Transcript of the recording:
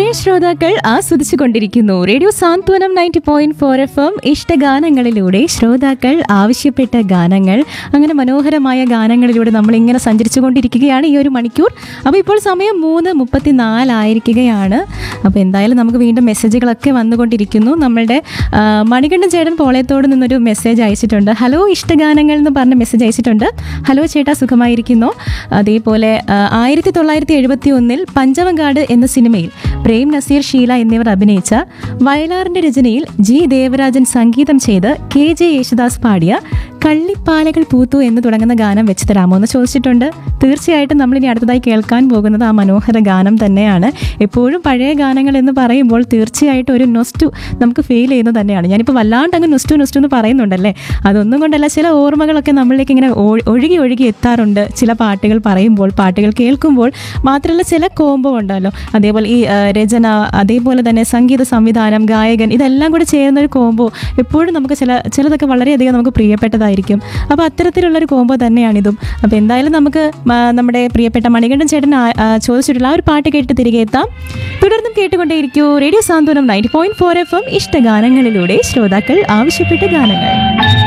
പ്രിയ ശ്രോതാക്കൾ ആസ്വദിച്ചു കൊണ്ടിരിക്കുന്നു radio Santhwanam ninety point four F M ഇഷ്ടഗാനങ്ങളിലൂടെ ശ്രോതാക്കൾ ആവശ്യപ്പെട്ട ഗാനങ്ങൾ അങ്ങനെ മനോഹരമായ ഗാനങ്ങളിലൂടെ നമ്മൾ ഇങ്ങനെ സഞ്ചരിച്ചു കൊണ്ടിരിക്കുകയാണ് ഈ ഒരു മണിക്കൂർ അപ്പോൾ ഇപ്പോൾ സമയം മൂന്ന് മുപ്പത്തിനാലായിരിക്കുകയാണ് അപ്പോൾ എന്തായാലും നമുക്ക് വീണ്ടും മെസ്സേജുകളൊക്കെ വന്നുകൊണ്ടിരിക്കുന്നു നമ്മളുടെ ആ, മണികണ്ഠൻ ചേട്ടൻ പോളയത്തോട് നിന്നൊരു മെസ്സേജ് അയച്ചിട്ടുണ്ട് ഹലോ ഇഷ്ടഗാനങ്ങൾ എന്ന് പറഞ്ഞ മെസ്സേജ് അയച്ചിട്ടുണ്ട് ഹലോ ചേട്ടാ സുഖമായിരിക്കുന്നു അതേപോലെ ആയിരത്തി തൊള്ളായിരത്തി എഴുപത്തി ഒന്നിൽ പഞ്ചവങ്കാട് എന്ന സിനിമയിൽ പ്രേം നസീർ ഷീല എന്നിവർ അഭിനയിച്ച വയലാറിന്റെ രചനയിൽ ജി ദേവരാജൻ സംഗീതം ചെയ്ത് കെ ജെ യേശുദാസ് പാടിയ കള്ളിപ്പാലകൾ പൂത്തു എന്ന് തുടങ്ങുന്ന ഗാനം വെച്ച് തരാമോ എന്ന് ചോദിച്ചിട്ടുണ്ട് തീർച്ചയായിട്ടും നമ്മളിനി അടുത്തതായി കേൾക്കാൻ പോകുന്നത് ആ മനോഹര ഗാനം തന്നെയാണ് എപ്പോഴും പഴയ ഗാനങ്ങൾ എന്ന് പറയുമ്പോൾ തീർച്ചയായിട്ടും ഒരു നൊസ്റ്റു നമുക്ക് ഫീൽ ചെയ്യുന്നത് തന്നെയാണ് ഞാനിപ്പോൾ വല്ലാണ്ട് അങ്ങ് നൊസ്റ്റു നൊസ്റ്റു എന്ന് പറയുന്നുണ്ടല്ലേ അതൊന്നും കൊണ്ടല്ല ചില ഓർമ്മകളൊക്കെ നമ്മളിലേക്ക് ഇങ്ങനെ ഒ- ഒഴുകി ഒഴുകി എത്താറുണ്ട് ചില പാട്ടുകൾ പറയുമ്പോൾ പാട്ടുകൾ കേൾക്കുമ്പോൾ മാത്രമല്ല ചില കോംബോ ഉണ്ടല്ലോ അതേപോലെ ഈ ആ, രചന അതേപോലെ തന്നെ സംഗീത സംവിധാനം ഗായകൻ ഇതെല്ലാം കൂടെ ചേരുന്ന ഒരു കോംബോ എപ്പോഴും നമുക്ക് ചില ചിലതൊക്കെ വളരെയധികം നമുക്ക് പ്രിയപ്പെട്ടതായിരിക്കും അപ്പോൾ അത്തരത്തിലുള്ളൊരു കോംബോ തന്നെയാണിതും അപ്പോൾ എന്തായാലും നമുക്ക് മ- നമ്മുടെ പ്രിയപ്പെട്ട മണികണ്ഠൻ ചേട്ടൻ ആ- ആ ചോദിച്ചിട്ടുള്ള ആ ഒരു പാട്ട് കേട്ട് തിരികെ എത്താം തുടർന്നും കേട്ടുകൊണ്ടേയിരിക്കൂ radio Santhwanam ninety point four F M ഇഷ്ടഗാനങ്ങളിലൂടെ ശ്രോതാക്കൾ ആവശ്യപ്പെട്ട ഗാനങ്ങൾ